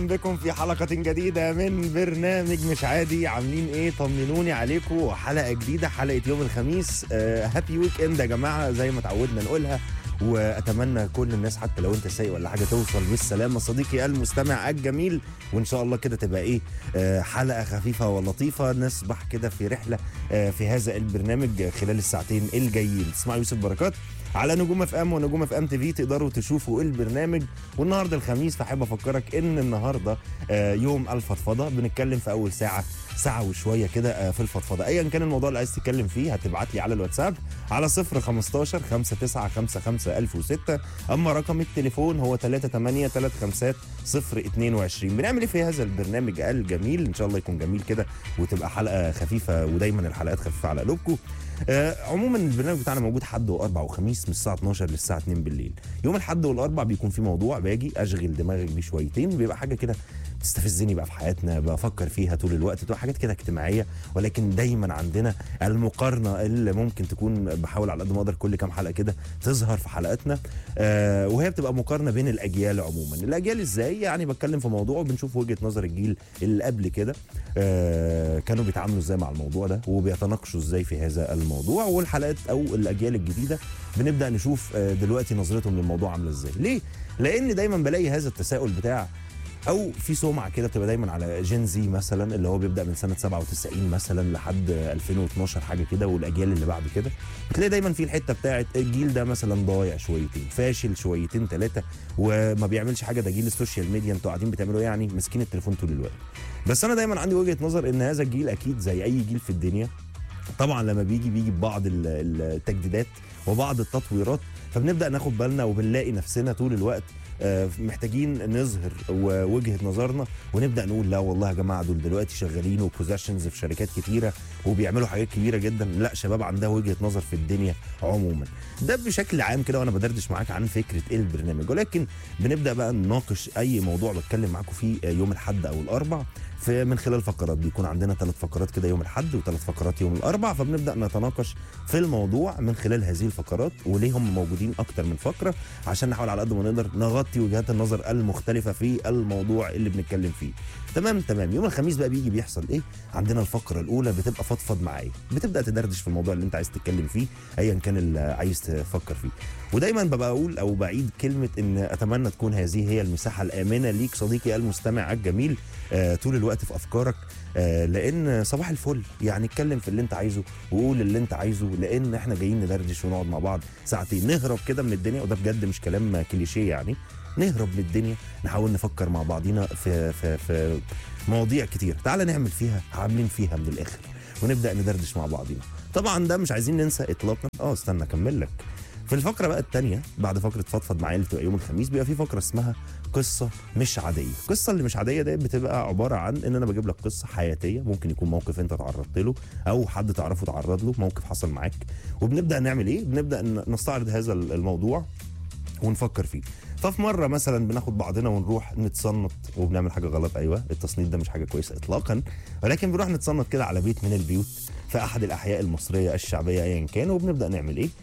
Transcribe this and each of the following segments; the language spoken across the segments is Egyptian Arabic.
بكم في حلقة جديدة من برنامج مش عادي عاملين ايه طمنوني عليكم حلقة جديدة حلقة يوم الخميس آه هابي ويك اند يا جماعة زي ما تعودنا نقولها واتمنى كل الناس حتى لو انت سايق ولا حاجه توصل بالسلامه صديقي المستمع الجميل وان شاء الله كده تبقى ايه آه حلقه خفيفه ولطيفه نسبح كده في رحله آه في هذا البرنامج خلال الساعتين الجايين تسمع يوسف بركات على نجوم اف ام ونجوم اف ام تي في تقدروا تشوفوا البرنامج والنهارده الخميس فحب افكرك ان النهارده آه يوم الفضفضه بنتكلم في اول ساعه ساعه وشويه كده آه في الفضفضه ايا كان الموضوع اللي عايز تتكلم فيه هتبعت لي على الواتساب على 015 5955 1006 اما رقم التليفون هو 38 35 022 بنعمل ايه في هذا البرنامج الجميل ان شاء الله يكون جميل كده وتبقى حلقه خفيفه ودايما الحلقات خفيفه على قلوبكم آه عموما البرنامج بتاعنا موجود حد واربع وخميس من الساعه 12 للساعه 2 بالليل يوم الاحد والاربع بيكون في موضوع باجي اشغل دماغك بيه شويتين بيبقى حاجه كده تستفزني بقى في حياتنا بفكر فيها طول الوقت تبقى حاجات كده اجتماعيه ولكن دايما عندنا المقارنه اللي ممكن تكون بحاول على قد ما اقدر كل كام حلقه كده تظهر في حلقاتنا آه وهي بتبقى مقارنه بين الاجيال عموما الاجيال ازاي يعني بتكلم في موضوع وبنشوف وجهه نظر الجيل اللي قبل كده آه كانوا بيتعاملوا ازاي مع الموضوع ده وبيتناقشوا ازاي في هذا الموضوع والحلقات او الاجيال الجديده بنبدا نشوف آه دلوقتي نظرتهم للموضوع عامله ازاي ليه لان دايما بلاقي هذا التساؤل بتاع او في سمعه كده بتبقى دايما على جين زي مثلا اللي هو بيبدا من سنه 97 مثلا لحد 2012 حاجه كده والاجيال اللي بعد كده بتلاقي دايما في الحته بتاعت الجيل ده مثلا ضايع شويتين فاشل شويتين ثلاثه وما بيعملش حاجه ده جيل السوشيال ميديا انتوا قاعدين بتعملوا ايه يعني ماسكين التليفون طول الوقت بس انا دايما عندي وجهه نظر ان هذا الجيل اكيد زي اي جيل في الدنيا طبعا لما بيجي بيجي ببعض التجديدات وبعض التطويرات فبنبدا ناخد بالنا وبنلاقي نفسنا طول الوقت محتاجين نظهر وجهه نظرنا ونبدا نقول لا والله يا جماعه دول دلوقتي شغالين وبوزيشنز في شركات كتيره وبيعملوا حاجات كبيره جدا لا شباب عندها وجهه نظر في الدنيا عموما ده بشكل عام كده وانا بدردش معاك عن فكره ايه البرنامج ولكن بنبدا بقى نناقش اي موضوع بتكلم معاكم فيه يوم الاحد او الاربع في من خلال فقرات بيكون عندنا ثلاث فقرات كده يوم الاحد وثلاث فقرات يوم الاربع فبنبدا نتناقش في الموضوع من خلال هذه الفقرات وليه هم موجودين اكتر من فقره عشان نحاول على قد ما نقدر نغطي وجهات النظر المختلفه في الموضوع اللي بنتكلم فيه تمام تمام يوم الخميس بقى بيجي بيحصل ايه عندنا الفقره الاولى بتبقى فضفض معايا بتبدا تدردش في الموضوع اللي انت عايز تتكلم فيه ايا كان اللي عايز تفكر فيه ودايما ببقى اقول او بعيد كلمه ان اتمنى تكون هذه هي المساحه الامنه ليك صديقي المستمع الجميل آه طول الوقت في افكارك آه لان صباح الفل يعني اتكلم في اللي انت عايزه وقول اللي انت عايزه لان احنا جايين ندردش ونقعد مع بعض ساعتين نهرب كده من الدنيا وده بجد مش كلام كليشيه يعني نهرب من الدنيا نحاول نفكر مع بعضينا في في في مواضيع كتير تعال نعمل فيها عاملين فيها من الاخر ونبدا ندردش مع بعضينا طبعا ده مش عايزين ننسى اطلاقا اه استنى اكمل لك في الفقره بقى الثانيه بعد فقره فضفض معايا اللي بتبقى يوم الخميس بيبقى في فقره اسمها قصه مش عاديه القصه اللي مش عاديه دي بتبقى عباره عن ان انا بجيب لك قصه حياتيه ممكن يكون موقف انت تعرضت له او حد تعرفه تعرض له موقف حصل معاك وبنبدا نعمل ايه بنبدا نستعرض هذا الموضوع ونفكر فيه ففي مره مثلا بناخد بعضنا ونروح نتصنت وبنعمل حاجه غلط ايوه التصنيت ده مش حاجه كويسه اطلاقا ولكن بنروح نتصنت كده على بيت من البيوت في احد الاحياء المصريه الشعبيه ايا كان وبنبدا نعمل ايه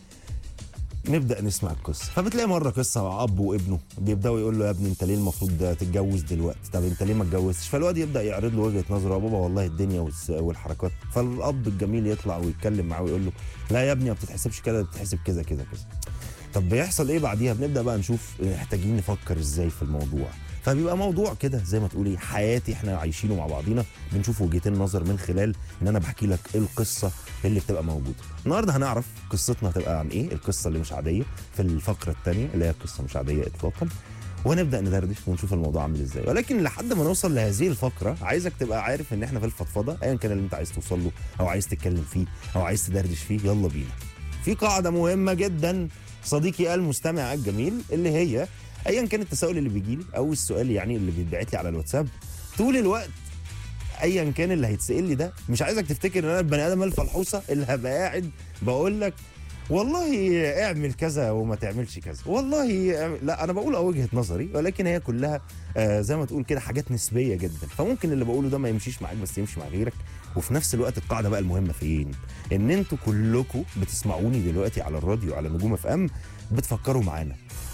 نبدا نسمع القصه فبتلاقي مره قصه اب وابنه بيبداوا يقول له يا ابني انت ليه المفروض تتجوز دلوقتي طب انت ليه ما اتجوزتش فالواد يبدا يعرض له وجهه نظره يا بابا والله الدنيا والحركات فالاب الجميل يطلع ويتكلم معاه ويقول له لا يا ابني ما بتتحسبش كده بتتحسب كذا كذا كذا طب بيحصل ايه بعديها بنبدا بقى نشوف محتاجين نفكر ازاي في الموضوع فبيبقى موضوع كده زي ما تقولي حياتي احنا عايشينه مع بعضينا بنشوف وجهتين نظر من خلال ان انا بحكي لك القصه اللي بتبقى موجوده النهارده هنعرف قصتنا هتبقى عن ايه القصه اللي مش عاديه في الفقره الثانيه اللي هي قصه مش عاديه اطلاقا ونبدا ندردش ونشوف الموضوع عامل ازاي ولكن لحد ما نوصل لهذه الفقره عايزك تبقى عارف ان احنا في الفضفضه ايا كان اللي انت عايز توصل له او عايز تتكلم فيه او عايز تدردش فيه يلا بينا في قاعده مهمه جدا صديقي المستمع الجميل اللي هي ايا كان التساؤل اللي بيجي لي او السؤال يعني اللي بيتبعت لي على الواتساب طول الوقت ايا كان اللي هيتسال لي ده مش عايزك تفتكر ان انا البني ادم الفلحوصه اللي هبقى قاعد بقول لك والله اعمل كذا وما تعملش كذا والله اعمل- لا انا بقول اه وجهه نظري ولكن هي كلها آه زي ما تقول كده حاجات نسبيه جدا فممكن اللي بقوله ده ما يمشيش معاك بس يمشي مع غيرك وفي نفس الوقت القاعده بقى المهمه فين ان انتوا كلكم بتسمعوني دلوقتي على الراديو على نجوم اف ام بتفكروا معانا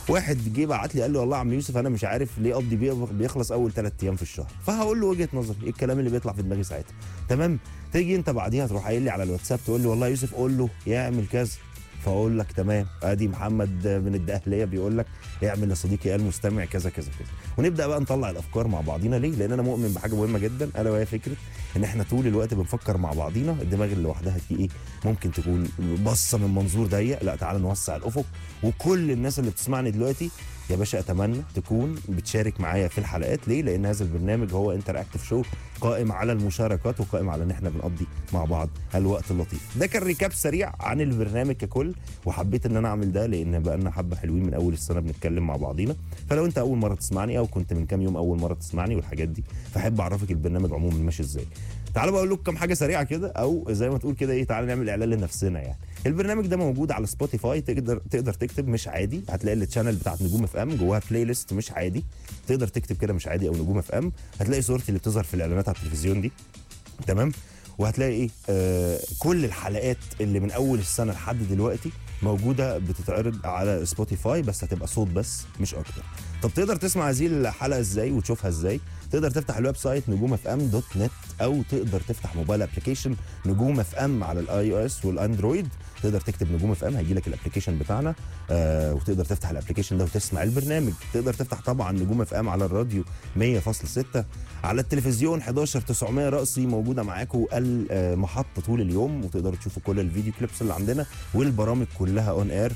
واحد جه بعت لي قال لي والله يا عم يوسف انا مش عارف ليه قبضي بي- بيخلص اول ثلاث ايام في الشهر فهقول له وجهه نظري ايه الكلام اللي بيطلع في دماغي ساعتها تمام تيجي انت بعديها تروح قايل لي على الواتساب تقول لي والله يا يوسف قول له يعمل كذا فاقول لك تمام ادي محمد من الدقهليه بيقول لك اعمل لصديقي المستمع كذا كذا كذا ونبدا بقى نطلع الافكار مع بعضينا ليه لان انا مؤمن بحاجه مهمه جدا الا وهي فكره ان احنا طول الوقت بنفكر مع بعضينا الدماغ اللي لوحدها دي ايه ممكن تكون بصه من منظور ضيق لا تعالى نوسع الافق وكل الناس اللي بتسمعني دلوقتي يا باشا اتمنى تكون بتشارك معايا في الحلقات ليه لان هذا البرنامج هو انتراكتيف شو قائم على المشاركات وقائم على ان احنا بنقضي مع بعض الوقت اللطيف ده كان ريكاب سريع عن البرنامج ككل وحبيت ان انا اعمل ده لان بقى لنا حبه حلوين من اول السنه بنتكلم مع بعضينا فلو انت اول مره تسمعني او كنت من كام يوم اول مره تسمعني والحاجات دي فاحب اعرفك البرنامج عموما ماشي ازاي تعالوا بقى اقول لكم كام حاجه سريعه كده او زي ما تقول كده ايه تعالى نعمل اعلان لنفسنا يعني البرنامج ده موجود على سبوتيفاي تقدر تقدر تكتب مش عادي هتلاقي التشانل بتاعت نجوم اف ام جواها بلاي ليست مش عادي تقدر تكتب كده مش عادي او نجوم اف ام هتلاقي صورتي اللي بتظهر في الاعلانات على التلفزيون دي تمام وهتلاقي ايه آه كل الحلقات اللي من اول السنه لحد دلوقتي موجوده بتتعرض على سبوتيفاي بس هتبقى صوت بس مش اكتر طب تقدر تسمع هذه الحلقه ازاي وتشوفها ازاي تقدر تفتح الويب سايت نجوم اف ام دوت نت او تقدر تفتح موبايل ابلكيشن نجوم اف ام على الاي او اس والاندرويد تقدر تكتب نجوم اف ام هيجي لك الابلكيشن بتاعنا آه وتقدر تفتح الابلكيشن ده وتسمع البرنامج تقدر تفتح طبعا نجوم اف ام على الراديو 100.6 على التلفزيون 11 900 رأسي موجوده معاكم المحطه طول اليوم وتقدروا تشوفوا كل الفيديو كليبس اللي عندنا والبرامج كلها اون اير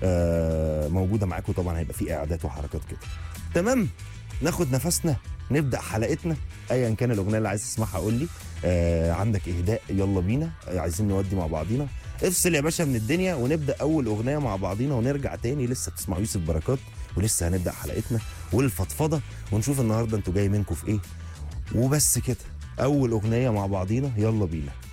آه موجوده معاكم طبعا هيبقى في اعداد وحركات كده تمام ناخد نفسنا نبدا حلقتنا ايا كان الاغنيه اللي عايز تسمعها قول لي آه عندك اهداء يلا بينا آه عايزين نودي مع بعضينا افصل يا باشا من الدنيا ونبدا اول اغنيه مع بعضينا ونرجع تاني لسه بتسمع يوسف بركات ولسه هنبدا حلقتنا والفضفضه ونشوف النهارده انتوا جاي منكم في ايه وبس كده اول اغنيه مع بعضينا يلا بينا